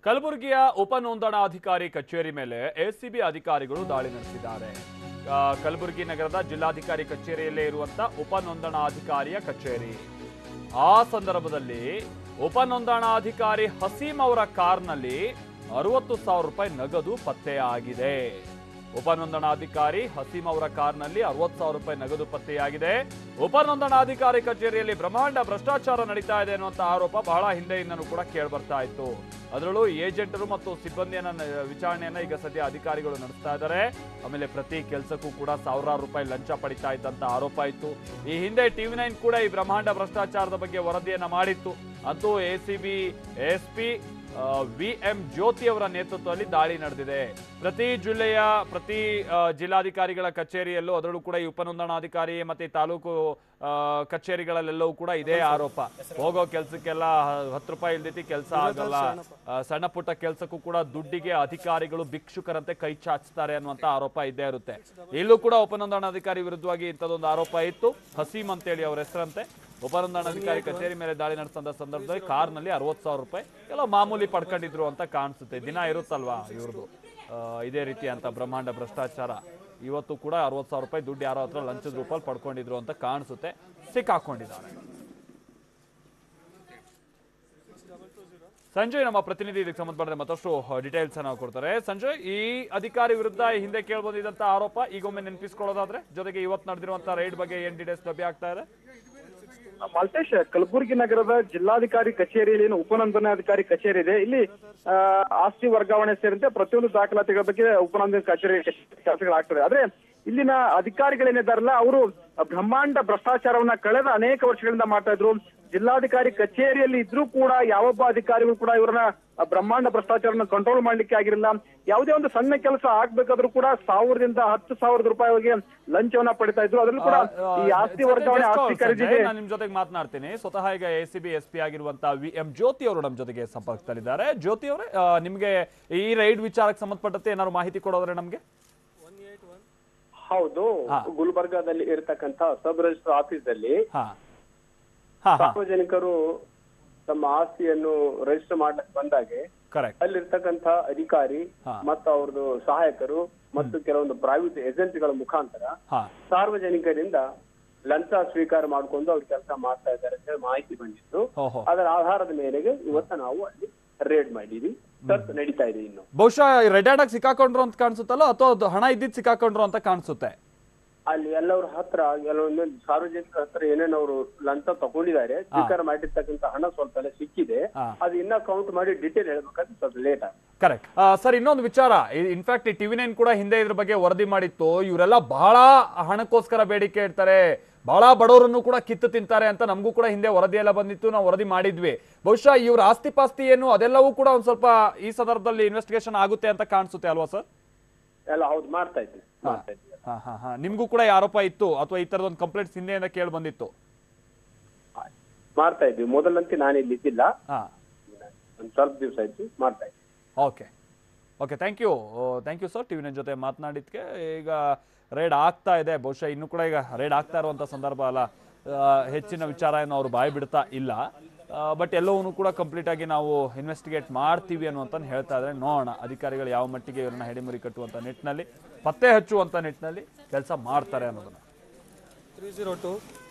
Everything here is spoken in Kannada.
ಕಲಬುರಗಿಯ ಉಪ ನೋಂದಣಾಧಿಕಾರಿ ಕಚೇರಿ ಮೇಲೆ ಎಸಿಬಿ ಅಧಿಕಾರಿಗಳು ದಾಳಿ ನಡೆಸಿದ್ದಾರೆ ಆ, ಕಲಬುರಗಿ ನಗರದ ಜಿಲ್ಲಾಧಿಕಾರಿ ಕಚೇರಿಯಲ್ಲೇ ಇರುವಂತ ಉಪ ನೋಂದಣಾಧಿಕಾರಿಯ ಕಚೇರಿ ಆ ಸಂದರ್ಭದಲ್ಲಿ ಉಪ ನೋಂದಣಾಧಿಕಾರಿ ಹಸೀಂ ಅವರ ಕಾರ್ನಲ್ಲಿ ಅರವತ್ತು ಸಾವಿರ ರೂಪಾಯಿ ನಗದು ಪತ್ತೆಯಾಗಿದೆ ಉಪ ನೋಂದಣಾಧಿಕಾರಿ ಹಸೀಂ ಅವರ ಕಾರ್ನಲ್ಲಿ ಅರವತ್ತು ಸಾವಿರ ರೂಪಾಯಿ ನಗದು ಪತ್ತೆಯಾಗಿದೆ ಉಪ ನೋಂದಣಾಧಿಕಾರಿ ಕಚೇರಿಯಲ್ಲಿ ಬ್ರಹ್ಮಾಂಡ ಭ್ರಷ್ಟಾಚಾರ ನಡೀತಾ ಇದೆ ಅನ್ನುವಂತ ಆರೋಪ ಬಹಳ ಹಿಂದೆಯಿಂದನೂ ಕೂಡ ಕೇಳಿ ಬರ್ತಾ ಇತ್ತು ಅದರಲ್ಲೂ ಏಜೆಂಟರು ಮತ್ತು ಸಿಬ್ಬಂದಿಯನ್ನ ನ- ವಿಚಾರಣೆಯನ್ನ ಈಗ ಸದ್ಯ ಅಧಿಕಾರಿಗಳು ನಡೆಸ್ತಾ ಇದ್ದಾರೆ ಆಮೇಲೆ ಪ್ರತಿ ಕೆಲಸಕ್ಕೂ ಕೂಡ ಸಾವಿರಾರು ರೂಪಾಯಿ ಲಂಚ ಪಡಿತಾ ಇದ್ದಂತ ಆರೋಪ ಇತ್ತು ಈ ಹಿಂದೆ ಟಿವಿ ನೈನ್ ಕೂಡ ಈ ಬ್ರಹ್ಮಾಂಡ ಭ್ರಷ್ಟಾಚಾರದ ಬಗ್ಗೆ ವರದಿಯನ್ನ ಮಾಡಿತ್ತು ಅಂತೂ ACB SP V M Jyothi ಅವರ ನೇತೃತ್ವದಲ್ಲಿ ದಾಳಿ ನಡೆದಿದೆ ಪ್ರತಿ ಜಿಲ್ಲೆಯ ಪ್ರತಿ ಆ, ಜಿಲ್ಲಾಧಿಕಾರಿಗಳ ಕಚೇರಿಯಲ್ಲೂ ಅದರಲ್ಲೂ ಕೂಡ ಈ ಉಪನೋಂದಣಾಧಿಕಾರಿ ಮತ್ತೆ ಈ ತಾಲೂಕು ಆ, ಕಚೇರಿಗಳಲ್ಲೆಲ್ಲವೂ ಕೂಡ ಇದೇ ಆರೋಪ ಹೋಗೋ ಕೆಲ್ಸಕ್ಕೆಲ್ಲ ಹತ್ತು ರೂಪಾಯಿ ಇಲ್ದೈತಿ ಕೆಲಸ ಆಗಲ್ಲ ಆ, ಸಣ್ಣ ಪುಟ್ಟ ಕೆಲಸಕ್ಕೂ ಕೂಡ ದುಡ್ಡಿಗೆ ಅಧಿಕಾರಿಗಳು ಭಿಕ್ಷುಕರಂತೆ ಕೈ ಚಾಚ್ತಾರೆ ಅನ್ನುವಂತ ಆರೋಪ ಇದ್ದೇ ಇರುತ್ತೆ ಇಲ್ಲೂ ಕೂಡ ಉಪನೋಂದಣಾಧಿಕಾರಿ ವಿರುದ್ಧವಾಗಿ ಇಂಥದ್ದೊಂದು ಆರೋಪ ಇತ್ತು ಹಸೀಮ್ ಅಂತೇಳಿ ಅವ್ರ ಹೆಸರಂತೆ ಉಪನೋಂದಣಾಧಿಕಾರಿ ಕಚೇರಿ ಮೇಲೆ ದಾಳಿ ನಡೆಸಿದ ಸಂದರ್ಭದಲ್ಲಿ ಕಾರ್ನಲ್ಲಿ ಅರವತ್ತು ಸಾವಿರ ರೂಪಾಯಿ ಎಲ್ಲ ಮಾಮೂಲಿ ಪಡ್ಕೊಂಡಿದ್ರು ಅಂತ ಕಾಣಿಸುತ್ತೆ ದಿನ ಇರುತ್ತಲ್ವಾ ಇವ್ರದ್ದು ಆ, ಇದೇ ರೀತಿ ಅಂತ ಬ್ರಹ್ಮಾಂಡ ಭ್ರಷ್ಟಾಚಾರ ಇವತ್ತು ಕೂಡ ಅರವತ್ತು ಸಾವಿರ ರೂಪಾಯಿ ದುಡ್ಡು ಯಾರೋ ಹತ್ರ ಲಂಚದ ರೂಪಲ್ಲಿ ಪಡ್ಕೊಂಡಿದ್ರು ಅಂತ ಕಾಣಿಸುತ್ತೆ ಸಿಕ್ಕಾಕೊಂಡಿದ್ದಾರೆ ಸಂಜಯ್ ನಮ್ಮ ಪ್ರತಿನಿಧಿ ಇದಕ್ಕೆ ಸಂಬಂಧಪಟ್ಟಂತೆ ಮತ್ತಷ್ಟು ಡೀಟೇಲ್ಸ್ ನಾವು ಕೊಡ್ತಾರೆ ಸಂಜಯ್ ಈ ಅಧಿಕಾರಿ ವಿರುದ್ಧ ಈ ಹಿಂದೆ ಕೇಳ್ಬಂದಿದ್ದಂತ ಆರೋಪ ಈಗೊಮ್ಮೆ ನೆನಪಿಸ್ಕೊಳ್ಳೋದಾದ್ರೆ ಜೊತೆಗೆ ಇವತ್ತು ನಡೆದಿರುವಂತಹ ರೈಡ್ ಬಗ್ಗೆ ಏನ್ ಡೀಟೇಲ್ಸ್ ಲಭ್ಯ ಆಗ್ತಾ ಇದೆ ಮಾಲ್ತೇಶ್ ಕಲಬುರಗಿ ನಗರದ ಜಿಲ್ಲಾಧಿಕಾರಿ ಕಚೇರಿಯಲ್ಲಿ ಏನು ಉಪನೋಂದಣಾಧಿಕಾರಿ ಕಚೇರಿ ಇದೆ ಇಲ್ಲಿ ಆ, ಆಸ್ತಿ ವರ್ಗಾವಣೆ ಸೇರಿದಂತೆ ಪ್ರತಿಯೊಂದು ದಾಖಲಾತಿಗಳ ಬಗ್ಗೆ ಉಪನೋಂದಣಿ ಕಚೇರಿ ಕೆಲಸಗಳಾಗ್ತದೆ ಆದ್ರೆ ಇಲ್ಲಿನ ಅಧಿಕಾರಿಗಳೇನಿದ್ದಾರಲ್ಲ ಅವರು ಬ್ರಹ್ಮಾಂಡ ಭ್ರಷ್ಟಾಚಾರವನ್ನ ಕಳೆದ ಅನೇಕ ವರ್ಷಗಳಿಂದ ಮಾಡ್ತಾ ಇದ್ರು ಜಿಲ್ಲಾಧಿಕಾರಿ ಕಚೇರಿಯಲ್ಲಿ ಇದ್ರೂ ಕೂಡ ಯಾವೊಬ್ಬ ಅಧಿಕಾರಿಗಳು ಕೂಡ ಇವರನ್ನ ಬ್ರಹ್ಮಾಂಡ ಭ್ರಷ್ಟಾಚಾರನ ಕಂಟ್ರೋಲ್ ಮಾಡ್ಲಿಕ್ಕೆ ಆಗಿರಲಿಲ್ಲ ಯಾವುದೇ ಒಂದು ಸಣ್ಣ ಕೆಲಸ ಆಗ್ಬೇಕಾದ್ರೂ ಕೂಡ ಸಾವಿರದಿಂದ ಹತ್ತು ಸಾವಿರದ ರೂಪಾಯಿವರೆಗೆ ಲಂಚವನ್ನ ಪಡಿತಾ ಇದ್ರು ಅದ್ರಲ್ಲೂ ಕೂಡ ಈ ಆಸ್ತಿ ವರ್ಗಾವಣೆ ಆಸ್ತಿ ಖರೀದಿಗೆ ನಾನು ನಿಮ್ ಜೊತೆಗೆ ಮಾತನಾಡ್ತೀನಿ ಸ್ವತಃ ಈಗ A C B S P ಆಗಿರುವಂತಹ ವಿ ಎಂ ಜ್ಯೋತಿ ಅವರು ನಮ್ಮ ಜೊತೆಗೆ ಸಂಪರ್ಕದಲ್ಲಿದ್ದಾರೆ ಜ್ಯೋತಿ ಅವರೇ ಆ, ನಿಮ್ಗೆ ಈ ರೈಡ್ ವಿಚಾರಕ್ಕೆ ಸಂಬಂಧಪಟ್ಟಂತೆ ಏನಾದ್ರು ಮಾಹಿತಿ ಕೊಡೋದ್ರೆ ನಮ್ಗೆ ಹೌದು ಹಾ. ಗುಲ್ಬರ್ಗಾದಲ್ಲಿ ಇರತಕ್ಕಂತ ಸಬ್ ರಿಜಿಸ್ಟರ್ ಆಫೀಸ್ ಅಲ್ಲಿ ಹಾ ಹಾ ಹಾ ಸಾರ್ವಜನಿಕರು ತಮ್ಮ ಆಸ್ತಿಯನ್ನು ರಿಜಿಸ್ಟರ್ ಮಾಡ್ಲಿಕ್ಕೆ ಬಂದಾಗೆ ಕರೆಕ್ಟ್ ಅಲ್ಲಿರ್ತಕ್ಕಂತ ಅಧಿಕಾರಿ ಹಾ. ಮತ್ತು ಅವ್ರದ್ದು ಸಹಾಯಕರು ಮತ್ತು ಕೆಲವೊಂದು ಪ್ರೈವೇಟ್ ಏಜೆನ್ಸಿಗಳ ಮುಖಾಂತರ ಹಾ ಸಾರ್ವಜನಿಕರಿಂದ ಲಂಚ ಸ್ವೀಕಾರ ಮಾಡ್ಕೊಂಡು ಅವ್ರು ಕೆಲಸ ಮಾಡ್ತಾ ಇದ್ದಾರೆ ಅಂತ ಹೇಳಿ ಮಾಹಿತಿ ಬಂದಿತ್ತು ಓಹೋ ಅದರ ಆಧಾರದ ಮೇರೆಗೆ ಇವತ್ತು ನಾವು ಅಲ್ಲಿ ರೇಡ್ ಮಾಡಿದೀವಿ ಸರ್ಚ್ ನಡೀತಾ ಇದೆ ಇನ್ನು ಬಹುಶಃ ರೆಡ್ ಆಗಿ ಸಿಕ್ಕಾಕೊಂಡ್ರು ಅಂತ ಕಾಣಿಸುತ್ತಲ್ಲ ಅಥವಾ ಅದು ಹಣ ಇದ್ದಿದ್ದು ಸಿಕ್ಕಾಕೊಂಡ್ರು ಅಂತ ಕಾಣಿಸುತ್ತೆ ಅಲ್ಲಿ ಎಲ್ಲರ ಹತ್ರ ಕೆಲವೊಂದು ಸಾರ್ವಜನಿಕರ ಹತ್ರ ಏನೇನು ಅವರು ಲಂಚ ತಗೊಂಡಿದ್ದಾರೆ ಸ್ವೀಕಾರ ಮಾಡಿರ್ತಕ್ಕಂಥ ಹಣ ಸ್ವಲ್ಪ ಎಲ್ಲ ಸಿಕ್ಕಿದೆ ಹಾ. ಅದು ಇನ್ನ ಕೌಂಟ್ ಮಾಡಿ ಡೀಟೇಲ್ ಹೇಳ್ಬೇಕಾದ್ರೆ ಸ್ವಲ್ಪ ಲೇಟ್ ಆಗುತ್ತೆ ಕರೆಕ್ಟ್ ಸರ್ ಇನ್ನೊಂದು ವಿಚಾರ ಇನ್ಫ್ಯಾಕ್ಟ್ ಈ ಟಿವಿ ನೈನ್ ಕೂಡ ಹಿಂದೆ ಇದ್ರ ಬಗ್ಗೆ ವರದಿ ಮಾಡಿತ್ತು ಇವರೆಲ್ಲ ಬಹಳ ಹಣಕ್ಕೋಸ್ಕರ ಬೇಡಿಕೆ ಇಡ್ತಾರೆ ಬಹಳ ಬಡವರನ್ನು ಕೂಡ ಕಿತ್ತು ತಿಂತಾರೆ ಅಂತ ನಮಗೂ ಕೂಡ ಹಿಂದೆ ವರದಿ ಎಲ್ಲ ಬಂದಿತ್ತು ನಾವು ವರದಿ ಮಾಡಿದ್ವಿ ಬಹುಶಃ ಇವ್ರ ಆಸ್ತಿ ಪಾಸ್ತಿ ಏನು ಅದೆಲ್ಲವೂ ಕೂಡ ಒಂದ್ ಸ್ವಲ್ಪ ಈ ಸಂದರ್ಭದಲ್ಲಿ ಇನ್ವೆಸ್ಟಿಗೇಷನ್ ಆಗುತ್ತೆ ಅಂತ ಕಾಣಿಸುತ್ತೆ ಅಲ್ವಾ ಸರ್ ಎಲ್ಲ ಹೌದು ಮಾಡ್ತಾ ಇದ್ವಿ ಮಾಡ್ತಾ ಇದ್ವಿ ಹಾ ಹಾ ಹಾ ನಿಮ್ಗೂ ಕೂಡ ಈ ಆರೋಪ ಇತ್ತು ಅಥವಾ ಈ ತರದೊಂದು ಕಂಪ್ಲೇಂಟ್ಸ್ ಹಿಂದೆಯಿಂದ ಕೇಳಿ ಬಂದಿತ್ತು ಮಾಡ್ತಾ ಇದ್ವಿ ಮೊದಲಂತೆ ನಾನು ಇಲ್ಲಿ ಇದ್ದಿಲ್ಲ ಹಾ ಒಂದ್ ಸ್ವಲ್ಪ ದಿವಸ ಆಯ್ತು ಮಾಡ್ತಾ ಇದ್ವಿ okay okay thank you thank you sir ಟಿ ವಿನ ಜೊತೆ ಮಾತನಾಡಿದ್ಕೆ ಈಗ ರೈಡ್ ಆಗ್ತಾ ಇದೆ ಬಹುಶಃ ಇನ್ನೂ ಕೂಡ ಈಗ ರೈಡ್ ಆಗ್ತಾ ಇರುವಂಥ ಸಂದರ್ಭ ಅಲ್ಲ ಆ, ಹೆಚ್ಚಿನ ವಿಚಾರ ಏನು ಅವರು ಬಾಯಿ ಬಿಡ್ತಾ ಇಲ್ಲ ಬಟ್ ಎಲ್ಲವೂ ಕೂಡ ಕಂಪ್ಲೀಟ್ ಆಗಿ ನಾವು ಇನ್ವೆಸ್ಟಿಗೇಟ್ ಮಾಡ್ತೀವಿ ಅನ್ನುವಂತ ಹೇಳ್ತಾ ಇದ್ದಾರೆ ನೋಡೋಣ ಅಧಿಕಾರಿಗಳು ಯಾವ ಮಟ್ಟಿಗೆ ಇವರನ್ನ ಹೆಡಿಮುರಿ ಕಟ್ಟುವಂಥ ನಿಟ್ಟಿನಲ್ಲಿ ಪತ್ತೆ ಹಚ್ಚುವಂಥ ನಿಟ್ಟಿನಲ್ಲಿ ಕೆಲಸ ಮಾಡ್ತಾರೆ ಅನ್ನೋದನ್ನ ತ್ರೀ ಜೀರೋ ಟು